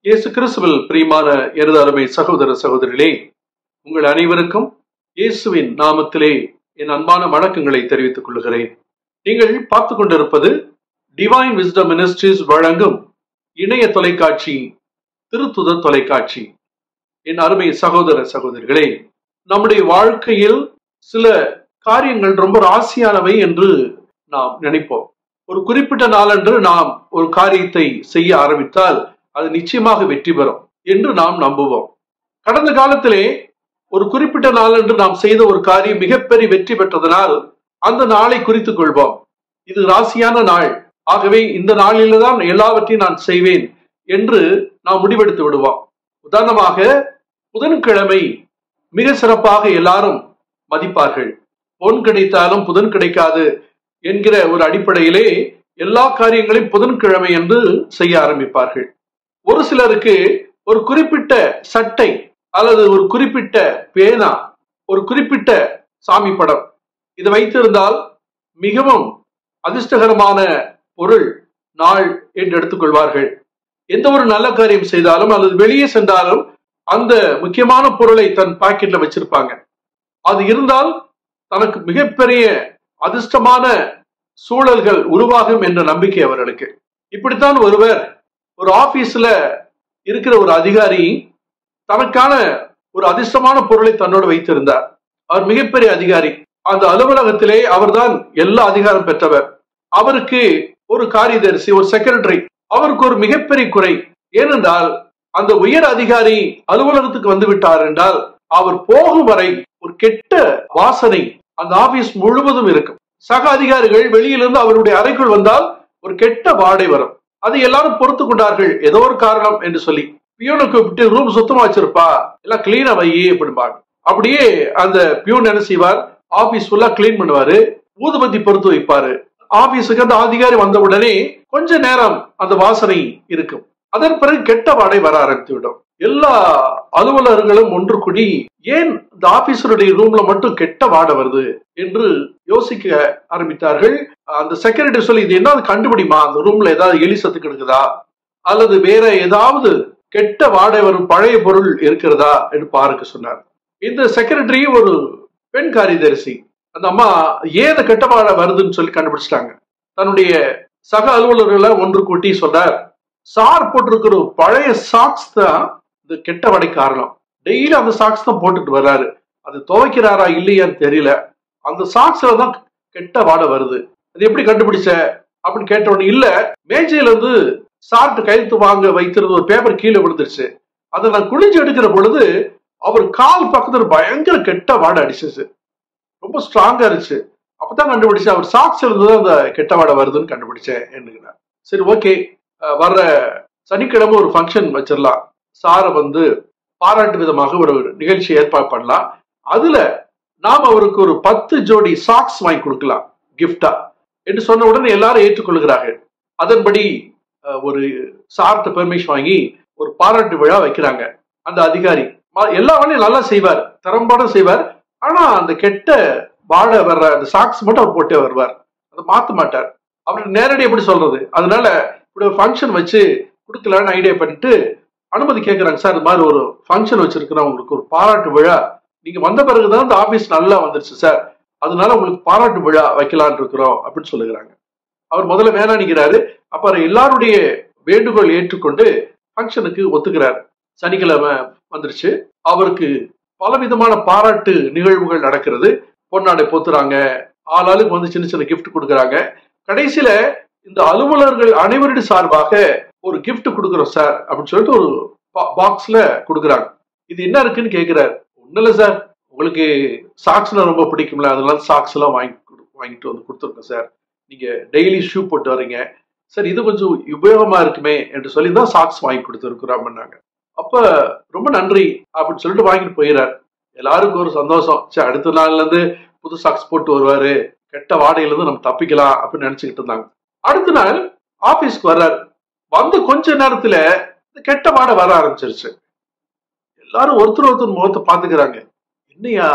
இயேசு கிறிஸ்துவில் பிரியமான எனது அருமை சகோதர சகோதரிகளே உங்கள் அனைவருக்கும் இயேசுவின் நாமத்திலே என் அன்பான வணக்கங்களை தெரிவித்துக் கொள்கிறேன் நீங்கள் பார்த்து கொண்டிருப்பது டிவைன் விஸ்டம் மினிஸ்ட்ரிஸ் வழங்கும் இணைய தொலைக்காட்சி திருத்துதர் தொலைக்காட்சி என் அருமை சகோதர சகோதரிகளே நம்முடைய வாழ்க்கையில் சில காரியங்கள் ரொம்ப ராசியானவை என்று நாம் நினைப்போம் ஒரு குறிப்பிட்ட நாளன்று நாம் ஒரு காரியத்தை செய்ய ஆரம்பித்தால் அது நிச்சயமாக வெற்றி பெறும் என்று நாம் நம்புவோம் கடந்த காலத்திலே ஒரு குறிப்பிட்ட நாளன்று நாம் செய்த ஒரு காரியம் மிகப்பெரிய வெற்றி பெற்றதனால் அந்த நாளை குறித்துக் கொள்வோம் இது ராசியான நாள் ஆகவே இந்த நாளில தான் எல்லாவற்றையும் நான் செய்வேன் என்று நாம் முடிவெடுத்து விடுவோம் உதாரணமாக புதன்கிழமை மிக சிறப்பாக எல்லாரும் மதிப்பார்கள் பொன் கிடைத்தாலும் புதன் கிடைக்காது என்கிற ஒரு அடிப்படையிலே எல்லா காரியங்களையும் புதன்கிழமை என்று செய்ய ஆரம்பிப்பார்கள் ஒரு சிலருக்கு ஒரு குறிப்பிட்ட சட்டை அல்லது ஒரு குறிப்பிட்ட பேனா ஒரு குறிப்பிட்ட சாமி படம் இதை வைத்திருந்தால் மிகவும் அதிர்ஷ்டகரமான பொருள் நாள் என்று எடுத்துக்கொள்வார்கள் எந்த ஒரு நல்ல காரியம் செய்தாலும் அல்லது வெளியே சென்றாலும் அந்த முக்கியமான பொருளை தன் பாக்கெட்ல வச்சிருப்பாங்க அது இருந்தால் தனக்கு மிகப்பெரிய அதிர்ஷ்டமான சூழல்கள் உருவாகும் என்ற நம்பிக்கை அவர்களுக்கு இப்படித்தான் ஒருவர் ஒரு ஆபீஸ்ல இருக்கிற ஒரு அதிகாரி தனக்கான ஒரு அதிர்ஷ்டமான பொருளை தன்னோடு வைத்திருந்தார் அவர் மிகப்பெரிய அதிகாரி அந்த அலுவலகத்திலே அவர்தான் எல்லா அதிகாரம் பெற்றவர் அவருக்கு ஒரு காரியதரிசி ஒரு செக்ரட்டரி அவருக்கு ஒரு மிகப்பெரிய குறை ஏனென்றால் அந்த உயர் அதிகாரி அலுவலகத்துக்கு வந்து விட்டார் என்றால் அவர் போகும் வரை ஒரு கெட்ட வாசனை அந்த ஆபீஸ் முழுவதும் இருக்கும் சக அதிகாரிகள் வெளியிலிருந்து அவருடைய அறைக்குள் வந்தால் ஒரு கெட்ட வாடை வரும் அதை எல்லாரும் பொறுத்து கொண்டார்கள் ஏதோ ஒரு காரணம் என்று சொல்லி பியூனை கூப்பிட்டு ரூம் சுத்தமா வச்சிருப்பா எல்லாம் கிளீனா வை அப்படிம்பாங்க அப்படியே அந்த பியூன் என்ன செய்வார் ஆபீஸ் ஃபுல்லா கிளீன் பண்ணுவாரு ஊதுபத்தி பொறுத்து வைப்பாரு ஆபீஸுக்கு அந்த அதிகாரி வந்த உடனே கொஞ்ச நேரம் அந்த வாசனை இருக்கும் அதன் பிறகு கெட்ட வாடை வர ஆரம்பித்து விடும் எல்லா அலுவலர்களும் ஒன்று கூடி ஏன் இந்த ஆபீசருடைய ரூம்ல மட்டும் கெட்ட வாடை வருது என்று யோசிக்க ஆரம்பித்தார்கள் அந்த செக்ரட்டரி சொல்லி இது என்ன கண்டுபிடிமா அந்த ரூம்ல ஏதாவது எலி சத்து கிடக்குதா அல்லது வேற ஏதாவது கெட்ட வாடை வரும் பழைய பொருள் இருக்கிறதா என்று பாருக்க சொன்னார் இந்த செக்ரட்டரி ஒரு பெண் காரியதரிசி அந்த அம்மா ஏன் கெட்ட வாடை வருதுன்னு சொல்லி கண்டுபிடிச்சிட்டாங்க தன்னுடைய சக அலுவலர்களை ஒன்று கூட்டி சொல்றார் சார் போட்டிருக்கிற பழைய சாக்ஸ் தான் இந்த கெட்ட வடை காரணம் டெய்லி அந்த சாக்ஸ் தான் போட்டுட்டு வர்றாரு அது துவைக்கிறாரா இல்லையான்னு தெரியல அந்த சாக்ஸ்ல தான் கெட்ட வாடை வருது அது எப்படி கண்டுபிடிச்ச அப்படின்னு கேட்ட உடனே இல்ல மேஜையில இருந்து சார்ட்டு கையெழுத்து வாங்க வைத்திருந்த ஒரு பேப்பர் கீழே விழுந்துருச்சு அதை நான் குளிஞ்சு எடுக்கிற பொழுது அவர் கால் பக்கத்துல பயங்கர கெட்ட வாடை அடிச்சிச்சு ரொம்ப ஸ்ட்ராங்கா இருந்துச்சு அப்பதான் கண்டுபிடிச்சேன் அவர் சாக்ஸ் இருந்து அந்த கெட்ட வாடை வருதுன்னு கண்டுபிடிச்சேன் என்னங்கிறார் சரி ஓகே வர்ற சனிக்கிழமை ஒரு ஃபங்க்ஷன் வச்சிடலாம் சாரை வந்து பாராட்டு விதமாக ஒரு நிகழ்ச்சி ஏற்பாடு பண்ணலாம் அதுல நாம் அவருக்கு ஒரு பத்து ஜோடி சாக்ஸ் வாங்கி கொடுக்கலாம் கிஃப்டா என்று சொன்ன உடனே எல்லாரும் ஏற்றுக்கொள்கிறார்கள் அதன்படி ஒரு சார்ட்ட பெர்மிஷன் வாங்கி ஒரு பாராட்டு விழா வைக்கிறாங்க அந்த அதிகாரி எல்லா வேலையும் நல்லா செய்வார் திறம்பட செய்வார் ஆனா அந்த கெட்ட வாழை வர்ற அந்த சாக்ஸ் மட்டும் அவர் போட்டே வருவார் அதை மாத்த மாட்டார் அவர் நேரடி எப்படி சொல்றது அதனால இப்படி ஒரு ஃபங்க்ஷன் வச்சு கொடுக்கலான்னு ஐடியா பண்ணிட்டு அனுமதி கேட்குறாங்க சார் இது மாதிரி ஒரு ஃபங்க்ஷன் வச்சிருக்கிறோம் உங்களுக்கு ஒரு பாராட்டு விழா நீங்க வந்த பிறகுதான் இந்த ஆபீஸ் நல்லா வந்துருச்சு சார் அதனால உங்களுக்கு பாராட்டு விழா வைக்கலான் இருக்கிறோம் அப்படின்னு சொல்லுகிறாங்க அவர் முதல்ல வேணானிக்கிறாரு அப்புறம் எல்லாருடைய வேண்டுகோள் ஏற்றுக்கொண்டு ஃபங்க்ஷனுக்கு ஒத்துக்கிறார் சனிக்கிழமை வந்துருச்சு அவருக்கு பலவிதமான பாராட்டு நிகழ்வுகள் நடக்கிறது பொன்னாடை பொத்துறாங்க ஆளாளுக்கு வந்து சின்ன சின்ன கிஃப்ட் கொடுக்குறாங்க கடைசியில இந்த அலுவலர்கள் அனைவருடைய சார்பாக ஒரு கிஃப்ட் கொடுக்குறோம் சார் அப்படின்னு சொல்லிட்டு ஒரு பாக்ஸ்ல கொடுக்குறாங்க இது என்ன இருக்குன்னு கேட்கிறாரு ஒன்றும் இல்லை சார் உங்களுக்கு சாக்ஸ்ல ரொம்ப பிடிக்கும்ல அதெல்லாம் சாக்ஸ் எல்லாம் வாங்கி வாங்கிட்டு வந்து கொடுத்துருக்கோம் சார் நீங்க டெய்லி ஷூ போட்டு வரீங்க சார் இது கொஞ்சம் உபயோகமா இருக்குமே என்று சொல்லி தான் சாக்ஸ் வாங்கி கொடுத்துருக்குறோம்னாங்க அப்ப ரொம்ப நன்றி அப்படின்னு சொல்லிட்டு வாங்கிட்டு போயிடார் எல்லாருக்கும் ஒரு சந்தோஷம் சரி அடுத்த நாள்ல இருந்து புது சாக்ஸ் போட்டு வருவாரு கெட்ட வாடையில இருந்து நம்ம தப்பிக்கலாம் அப்படின்னு நினைச்சுக்கிட்டு இருந்தாங்க அடுத்த நாள் ஆபீஸ்க்கு வர்றாரு வந்து கொஞ்ச நேரத்துல இந்த கெட்ட வாடை வர ஆரம்பிச்சிருச்சு எல்லாரும் ஒருத்தர் ஒருத்தர் முகத்தை பாத்துக்கிறாங்க என்னையா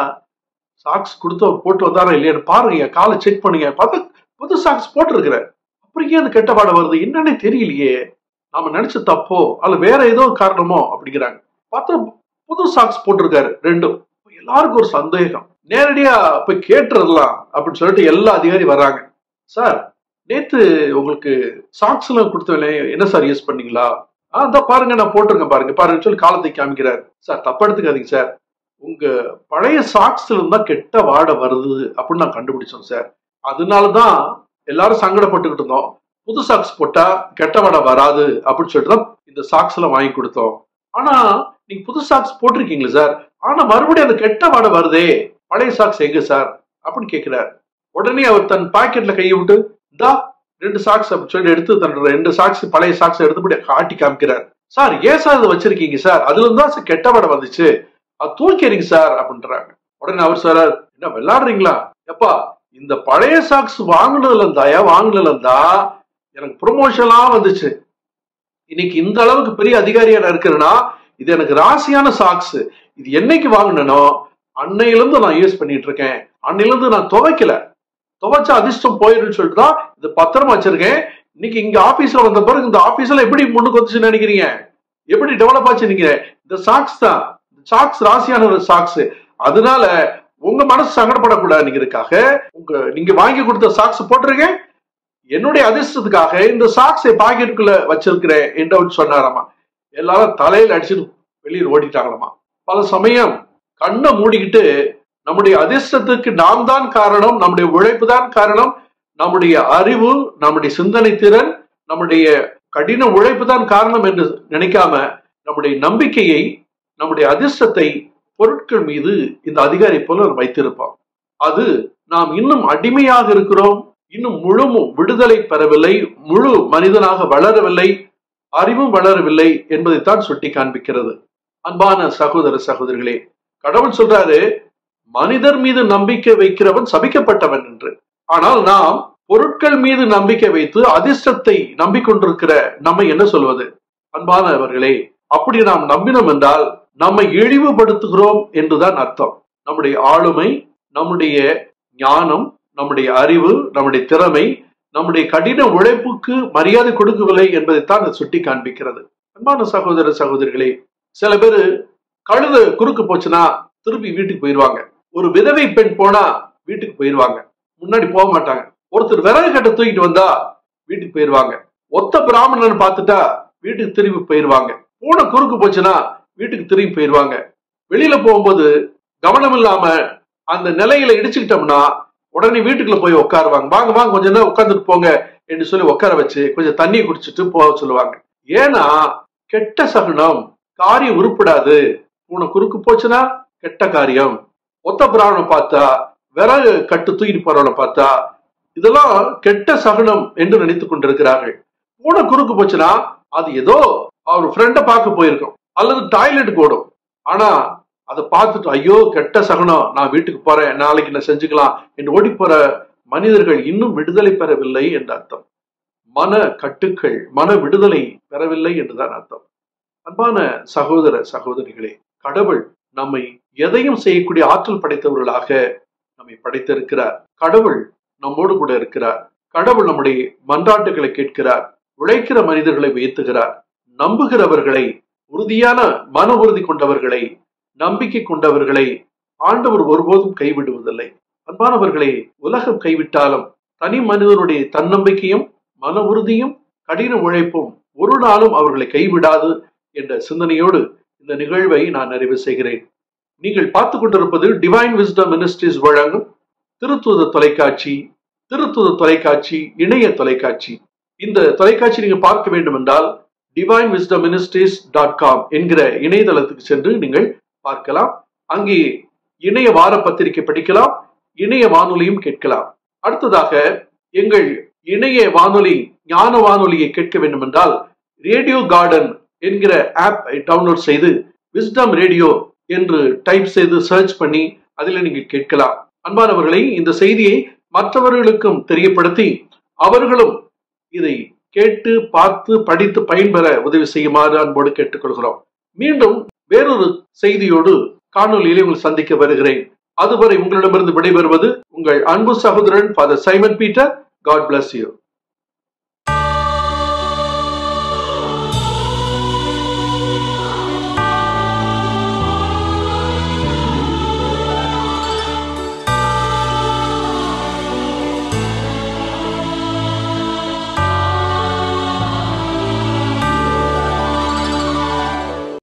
சாக்ஸ் கொடுத்து அவர் போட்டு வந்தாரா இல்லையான்னு பாருங்க காலை செக் பண்ணுங்க பார்த்தா புது சாக்ஸ் போட்டிருக்கிறார் அப்புறம் ஏன் அந்த கெட்ட வாடை வருது என்னன்னே தெரியலையே நாம நினைச்ச தப்போ அல்ல வேற ஏதோ காரணமோ அப்படிங்கிறாங்க பார்த்தா புது சாக்ஸ் போட்டிருக்காரு ரெண்டும் எல்லாருக்கும் ஒரு சந்தேகம் நேரடியா போய் கேட்டுறதலாம் அப்படின்னு சொல்லிட்டு எல்லா அதிகாரி வர்றாங்க சார் நேத்து உங்களுக்கு சாக்ஸ் எல்லாம் கொடுத்தவனே என்ன சார் யூஸ் பண்ணீங்களா ஆ இந்த பாருங்க நான் போட்டிருக்கேன் பாருங்க பாருங்க சொல்லி காலத்தை காமிக்கிறாரு சார் தப்பா எடுத்துக்காதீங்க சார் உங்க பழைய சாக்ஸ்ல இருந்தா கெட்ட வாடை வருது அப்படின்னு நான் கண்டுபிடிச்சோம் சார் அதனாலதான் எல்லாரும் சங்கடப்பட்டுக்கிட்டு இருந்தோம் புது சாக்ஸ் போட்டா கெட்ட வாடை வராது அப்படின்னு சொல்லிட்டு தான் இந்த சாக்ஸ் எல்லாம் வாங்கி கொடுத்தோம் ஆனா நீங்க புது சாக்ஸ் போட்டிருக்கீங்களா சார் ஆனா மறுபடியும் அந்த கெட்ட வாடை வருதே பழைய சாக்ஸ் எங்க சார் அப்படின்னு கேட்கிறார் உடனே அவர் தன் பாக்கெட்ல கையை விட்டு இந்தா ரெண்டு சாக்ஸ் அப்படி சொல்லி எடுத்து தன் ரெண்டு சாக்ஸ் பழைய சாக்ஸ் எடுத்துப்படி காட்டி காமிக்கிறார் சார் ஏன் சார் இதை வச்சிருக்கீங்க சார் அதுல இருந்தா சார் கெட்ட வாடை வந்துச்சு அது தூக்கிறீங்க சார் அப்படின்றாங்க உடனே அவர் சார் என்ன விளையாடுறீங்களா எப்பா இந்த பழைய சாக்ஸ் வாங்கினதுல இருந்தாயா வாங்கினதுல இருந்தா எனக்கு ப்ரொமோஷன்லாம் வந்துச்சு இன்னைக்கு இந்த அளவுக்கு பெரிய அதிகாரியா நான் இருக்கிறேன்னா இது எனக்கு ராசியான சாக்ஸ் இது என்னைக்கு வாங்கினனோ அன்னையில இருந்து நான் யூஸ் பண்ணிட்டு இருக்கேன் அன்னையில இருந்து நான் துவைக்கல துவைச்சா அதிர்ஷ்டம் போயிடும்னு சொல்லிட்டு தான் இது பத்திரமா வச்சிருக்கேன் இன்னைக்கு இங்க ஆபீஸ்ல வந்த பிறகு இந்த ஆபீஸ்ல எப்படி முன்னுக்கு வந்துச்சுன்னு நினைக்கிறீங்க எப்படி டெவலப் ஆச்சு நீங்க இந்த சாக்ஸ் தான் சாக்ஸ் ராசியான சாக்ஸ் அதனால உங்க மனசு சங்கடப்படக்கூடாதுங்கிறதுக்காக உங்க நீங்க வாங்கி கொடுத்த சாக்ஸ் போட்டிருக்கேன் என்னுடைய அதிர்ஷ்டத்துக்காக இந்த சாக்ஸை பாக்கெட்டுக்குள்ள வச்சிருக்கிறேன் என்று அவர் சொன்னாராமா எல்லாரும் தலையில அடிச்சுட்டு வெளியில் ஓடிட்டாங்களாமா பல சமயம் கண்ணை மூடிக்கிட்டு நம்முடைய அதிர்ஷ்டத்துக்கு நாம் தான் காரணம் நம்முடைய உழைப்பு தான் காரணம் நம்முடைய அறிவு நம்முடைய சிந்தனை திறன் நம்முடைய கடின உழைப்பு தான் காரணம் என்று நினைக்காம நம்முடைய நம்பிக்கையை நம்முடைய அதிர்ஷ்டத்தை பொருட்கள் மீது இந்த அதிகாரி போல வைத்திருப்போம் அது நாம் இன்னும் அடிமையாக இருக்கிறோம் இன்னும் முழு விடுதலை பெறவில்லை முழு மனிதனாக வளரவில்லை அறிவும் வளரவில்லை என்பதைத்தான் சுட்டி காண்பிக்கிறது அன்பான சகோதர சகோதரிகளே கடவுள் சொல்றாரு மனிதர் மீது நம்பிக்கை வைக்கிறவன் சபிக்கப்பட்டவன் என்று ஆனால் நாம் பொருட்கள் மீது நம்பிக்கை வைத்து அதிர்ஷ்டத்தை நம்பிக்கொண்டிருக்கிற நம்மை என்ன சொல்வது அன்பானவர்களே அப்படி நாம் நம்பினோம் என்றால் நம்மை இழிவுபடுத்துகிறோம் என்றுதான் அர்த்தம் நம்முடைய ஆளுமை நம்முடைய ஞானம் நம்முடைய அறிவு நம்முடைய திறமை நம்முடைய கடின உழைப்புக்கு மரியாதை கொடுக்கவில்லை என்பதைத்தான் அது சுட்டி காண்பிக்கிறது அன்பான சகோதர சகோதரிகளே சில பேர் கழுது குறுக்கு போச்சுன்னா திருப்பி வீட்டுக்கு போயிடுவாங்க ஒரு விதவை பெண் போனா வீட்டுக்கு போயிடுவாங்க முன்னாடி போக மாட்டாங்க ஒருத்தர் விறகு கட்டை தூக்கிட்டு வந்தா வீட்டுக்கு போயிடுவாங்க ஒத்த பிராமணன் பார்த்துட்டா வீட்டுக்கு திரும்பி போயிடுவாங்க பூனை குறுக்கு போச்சுன்னா வீட்டுக்கு திரும்பி போயிடுவாங்க வெளியில போகும்போது கவனம் இல்லாம அந்த நிலையில இடிச்சுக்கிட்டோம்னா உடனே வீட்டுக்குள்ள போய் உட்காருவாங்க வாங்க வாங்க கொஞ்ச நேரம் உட்காந்துட்டு போங்க என்று சொல்லி உட்கார வச்சு கொஞ்சம் தண்ணி குடிச்சிட்டு போக சொல்லுவாங்க ஏன்னா கெட்ட சகுனம் காரியம் உருப்படாது பூனை குறுக்கு போச்சுன்னா கெட்ட காரியம் ஒத்த பிராணம் பார்த்தா விறகு கட்டு தூக்கிட்டு போறவனை பார்த்தா இதெல்லாம் கெட்ட சகுனம் என்று நினைத்துக் கொண்டிருக்கிறார்கள் பூனை குறுக்கு போச்சுன்னா அது ஏதோ அவர் ஃப்ரெண்டை பார்க்க போயிருக்கும் அல்லது டாய்லெட்டுக்கு ஓடும் ஆனா அதை பார்த்துட்டு ஐயோ கெட்ட சகுனம் நான் வீட்டுக்கு போறேன் நாளைக்கு நான் செஞ்சுக்கலாம் என்று ஓடி போற மனிதர்கள் இன்னும் விடுதலை பெறவில்லை என்ற அர்த்தம் மன கட்டுக்கள் மன விடுதலை பெறவில்லை என்றுதான் அர்த்தம் அன்பான சகோதர சகோதரிகளே கடவுள் நம்மை எதையும் செய்யக்கூடிய ஆற்றல் படைத்தவர்களாக நம்மை படைத்திருக்கிறார் கடவுள் நம்மோடு கூட இருக்கிறார் கடவுள் நம்முடைய மன்றாட்டுகளை கேட்கிறார் உழைக்கிற மனிதர்களை உயர்த்துகிறார் நம்புகிறவர்களை உறுதியான மன உறுதி கொண்டவர்களை நம்பிக்கை கொண்டவர்களை ஆண்டவர் ஒருபோதும் கைவிடுவதில்லை அன்பானவர்களே உலகம் கைவிட்டாலும் தனி மனிதனுடைய தன்னம்பிக்கையும் மன உறுதியும் கடின உழைப்பும் ஒரு நாளும் அவர்களை கைவிடாது என்ற சிந்தனையோடு இந்த நிகழ்வை நான் நிறைவு செய்கிறேன் நீங்கள் பார்த்து கொண்டிருப்பது டிவைன் விஸ்டம் மினிஸ்ட்ரிஸ் வழங்கும் திருத்துவ தொலைக்காட்சி திருத்துவ தொலைக்காட்சி இணைய தொலைக்காட்சி இந்த தொலைக்காட்சி நீங்க பார்க்க வேண்டும் என்றால் divine wisdom ministries dot com என்கிற இணையதளத்துக்கு சென்று நீங்கள் பார்க்கலாம் அங்கே இணைய வார பத்திரிகை படிக்கலாம் இணைய வானொலியும் கேட்கலாம் அடுத்ததாக எங்கள் இணைய வானொலி ஞான வானொலியை கேட்க வேண்டும் என்றால் ரேடியோ கார்டன் என்கிற ஆப் டவுன்லோட் செய்து விஸ்டம் ரேடியோ என்று டைப் செய்து சர்ச் பண்ணி அதில் நீங்கள் கேட்கலாம் அன்பானவர்களை இந்த செய்தியை மற்றவர்களுக்கும் தெரியப்படுத்தி அவர்களும் இதை கேட்டு பார்த்து படித்து பயன்பெற உதவி செய்யுமாறு அன்போடு கேட்டுக்கொள்கிறோம் மீண்டும் வேறொரு செய்தியோடு காணொலியிலே உங்களை சந்திக்க வருகிறேன் அதுவரை உங்களிடமிருந்து விடைபெறுவது உங்கள் அன்பு சகோதரன் father Simon Peter God bless you